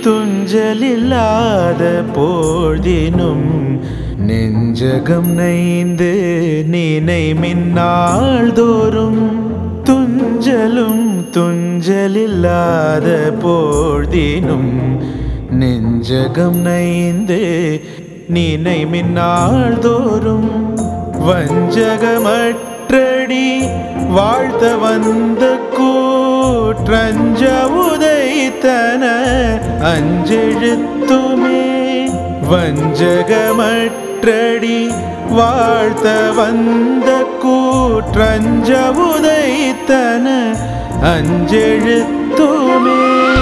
துஞ்சலில்லாத போழ்தினும் நெஞ்சகம் நைந்து நினை மின்னாள் தோறும் துஞ்சலும் துஞ்சலில்லாத போழ்தினும் நெஞ்சகம் நைந்து நினை மின்னாள் தோறும் வஞ்சகமற்றடி வாழ்த்த வந்த கூற்றஞ்ச உதைத்தன அஞ்செழுத்துமே வஞ்சகமற்றடி வாழ்த்த வந்த கூற்றஞ்ச உதைத்தன அஞ்செழுத்துமே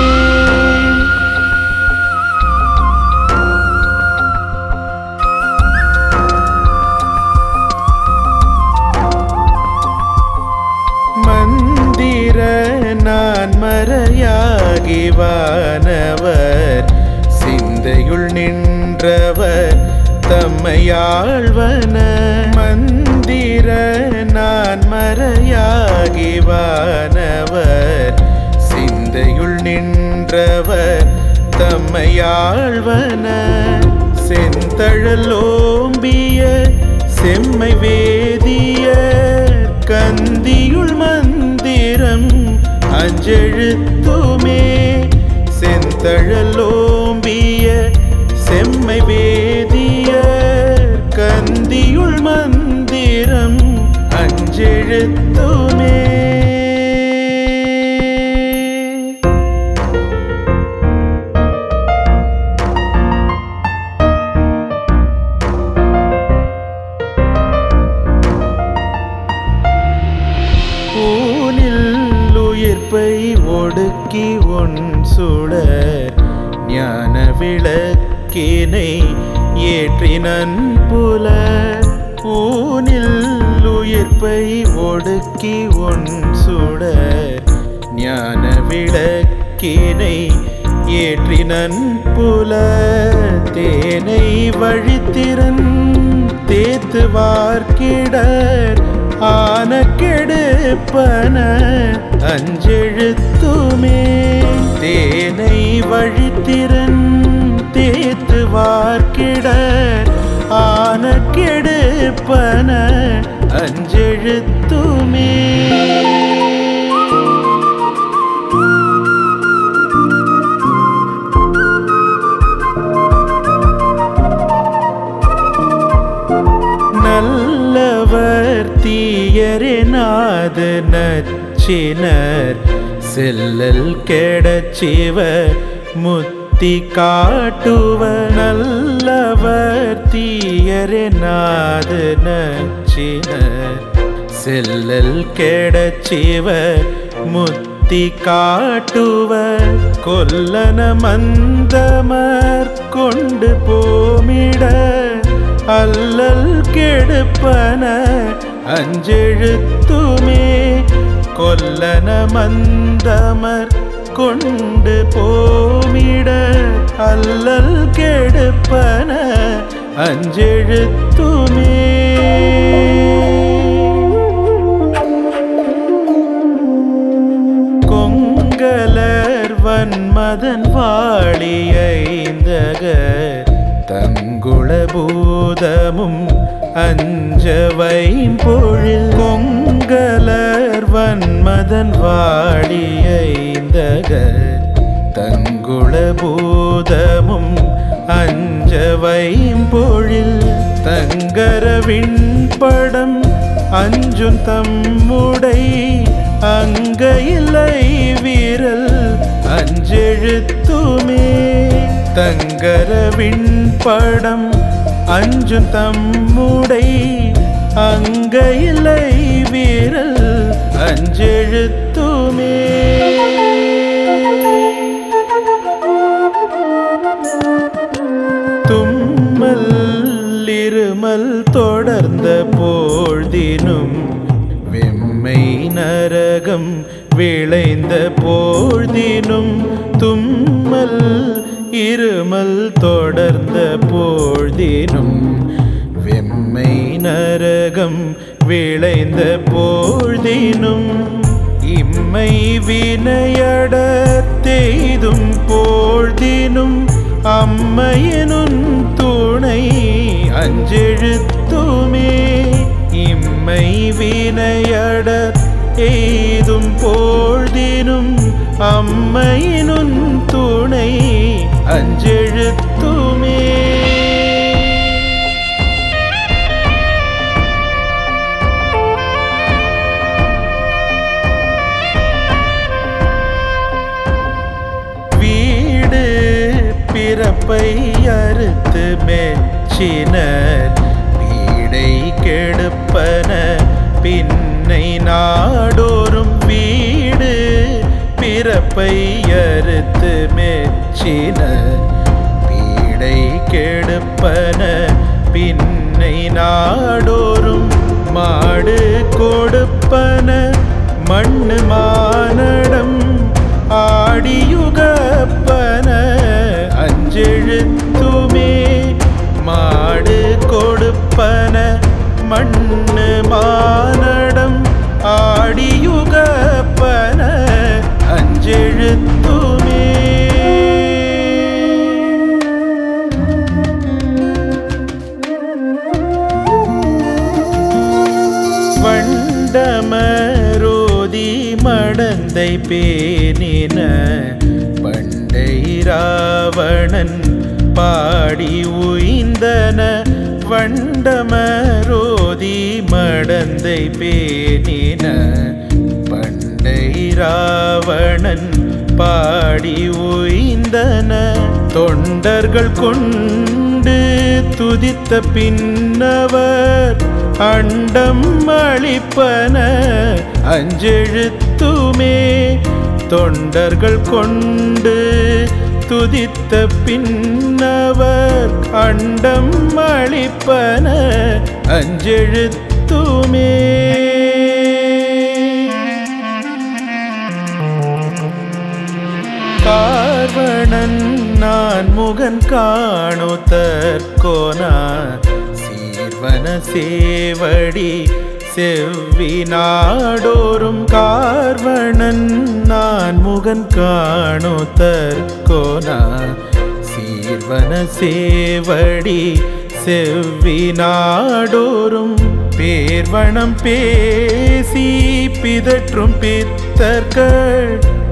மந்திர நான் மறையாகி வானவர் சிந்தையுள் நின்றவர் தம்மையாழ்வன மந்திர நான் மறையாகி வானவர் சிந்தையுள் நின்றவர் தம்மையாழ்வன செந்தழலோம்பிய செம்மை வேதிய கந்தியுள் மந்திரம் அஞ்செழுத்துமே செந்தழலோம்பிய செம்மை வேதிய கந்தியுள் மந்திரம் அஞ்செழுத்துமே ஊனில் உயிர்ப்பை ஒடுக்கி உன் சுடர் ஞான விளக்கினை ஏற்றினன் புல ஊனில் உயிர்ப்பை ஒடுக்கி உன் சுடர் ஞான விளக்கினை ஏற்றினன் புல தேனை வழித்திறன் தேத்து வார்க்கிடர் ஆன கெடுப்பன அஞ்செழுத்துமே தேனை வழித்திறன் தேத்து வார்க்கிடர் ஆன கெடுப்பன அஞ்செழுத்துமே நல்லவர் தீயரினாது நச்சினர் செல்லல் கெடச்சிவ முத்தி காட்டுவ நல்லவர் தீயரினாது நச்சினர் செல்லல் கெடச்சிவ முத்தி காட்டுவ கொல்லன மந்தமர் கொண்டு போமிட அல்லல் கெடுப்பன அஞ்செழுத்துமே கொல்லன மந்தமர் கொண்டு போமிட அல்லல் கெடுப்பன அஞ்செழுத்துமே கொங்கலர் வன்மதன் வாழியைந்தக தங்குள பூதமும் அஞ்ச வைம்பொழில் கொங்கலர் வன்மதன் வாழியைந்தக தங்குள பூதமும் அஞ்ச வைம்பொழில் தங்கரவின் படம் அஞ்சும் தம்முடை அங்க இல்லை வீரல் அஞ்செழுத்துமே தங்கரவின் படம் அஞ்சும் தம்முடை அங்க இல்லை வீரல் அஞ்செழுத்துமே தும்மல் இருமல் தொடர்ந்த போழ்தினும் வெம்மை நரகம் விளைந்த போழ்தினும் தும்மல் இருமல் தொடர்ந்த போழ்தினும் வெம்மை நரகம் விளைந்த போழ்தினும் இம்மை வினையட தெய்தும் போழ்தினும் அம்மையனும் துணை அஞ்செழுத்துமே இம்மை வினையடர் எய்தும் போழ்தினும் அம்மையினும் துணை அஞ்செழுத்துமே வீடு பிறப்பை அறுத்து மெச்சினர் வீடை கெடுப்பன பின்னை நாடோறும் வீடு பிறப்பை அறுத்து மெச்சினர் வீடை கெடுப்பன பின்னை நாடோறும் மாடு கொடுப்பன மண்ணு மானடம் ஆடியுகப்பன அஞ்செழுத்துமே மாடு கொடுப்பன மண்ணு மானடம் ஆடியுகப்பன அஞ்செழுத்துமே வண்டமரோதி மடந்தை பேனின பண்டை ராவணன் பாடி உய்ந்தன வண்டமரோதி மடந்தை பேனின பண்டை ராவணன் பாடி உய்ந்தன தொண்டர்கள் கொண்டு துதித்த பின்னவர் அண்டம் அளிப்பன அஞ்செழுத்துமே தொண்டர்கள் கொண்டு துதித்த பின்னவர் அண்டம் அளிப்பன அஞ்செழுத்துமே கார்வணன் நான் முகன் காணுதற்கோனா சீர்வன சேவடி செவ்வி நாடோறும் கார்வணன் நான் முகன் காணுதற்கோனா சீர்வன சேவடி செவ்வி நாடோறும் பேர்வனம் பேசி பிதற்றும் பித்தர்கள்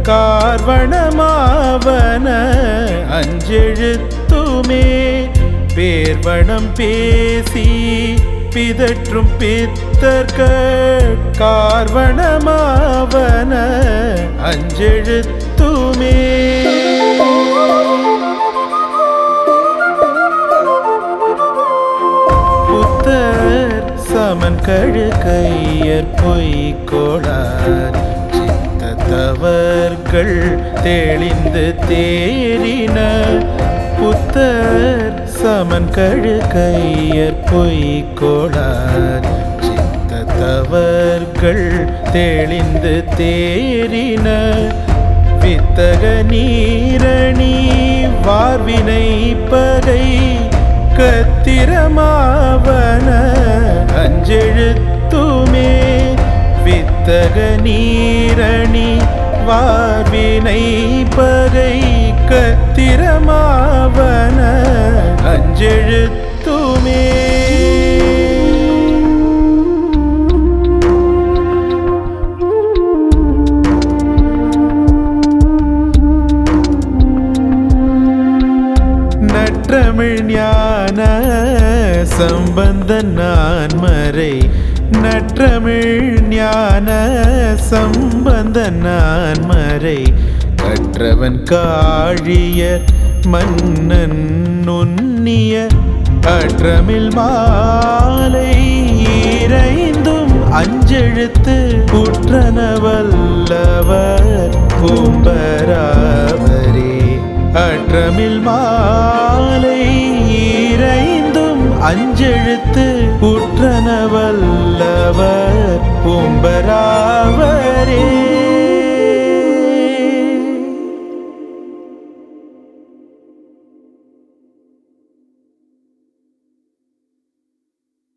கார்வணமாவன அஞ்செழுத்துமே பேர்வனம் பேசி பிதற்றும் பித்தர்கள் கார்வணமாவன அஞ்செழுத்துமே புத்தர் சமன் கழுகையர் பொய்கோளார் சித்தத்தவர்கள் தெளிந்து தேறின புத்தர் சமன் கழுகையர் பொய்கோளார் சித்தத்தவர்கள் தெளிந்து தேறின வித்தக நீரணி வார்வினை பகை கத்திரமாவன அஞ்செழுத்துமே வித்தக நீரணி வார்வினை பகை கத்திரமாவன அஞ்செழுத்துமே நற்றமிழ் ஞான சம்பந்த நான் மறை நற்றமிழ் ஞான சம்பந்த நான் மறை கற்றவன் காழியர் மன்னன் நுண்ணிய அற்றமிழ் மாலை இறைந்தும் அஞ்செழுத்து உற்றனவல்லவர் பூம்பராவரே அற்றமில் மாலை இறைந்தும் அஞ்செழுத்து உற்றனவல்லவர் பூம்பராவரே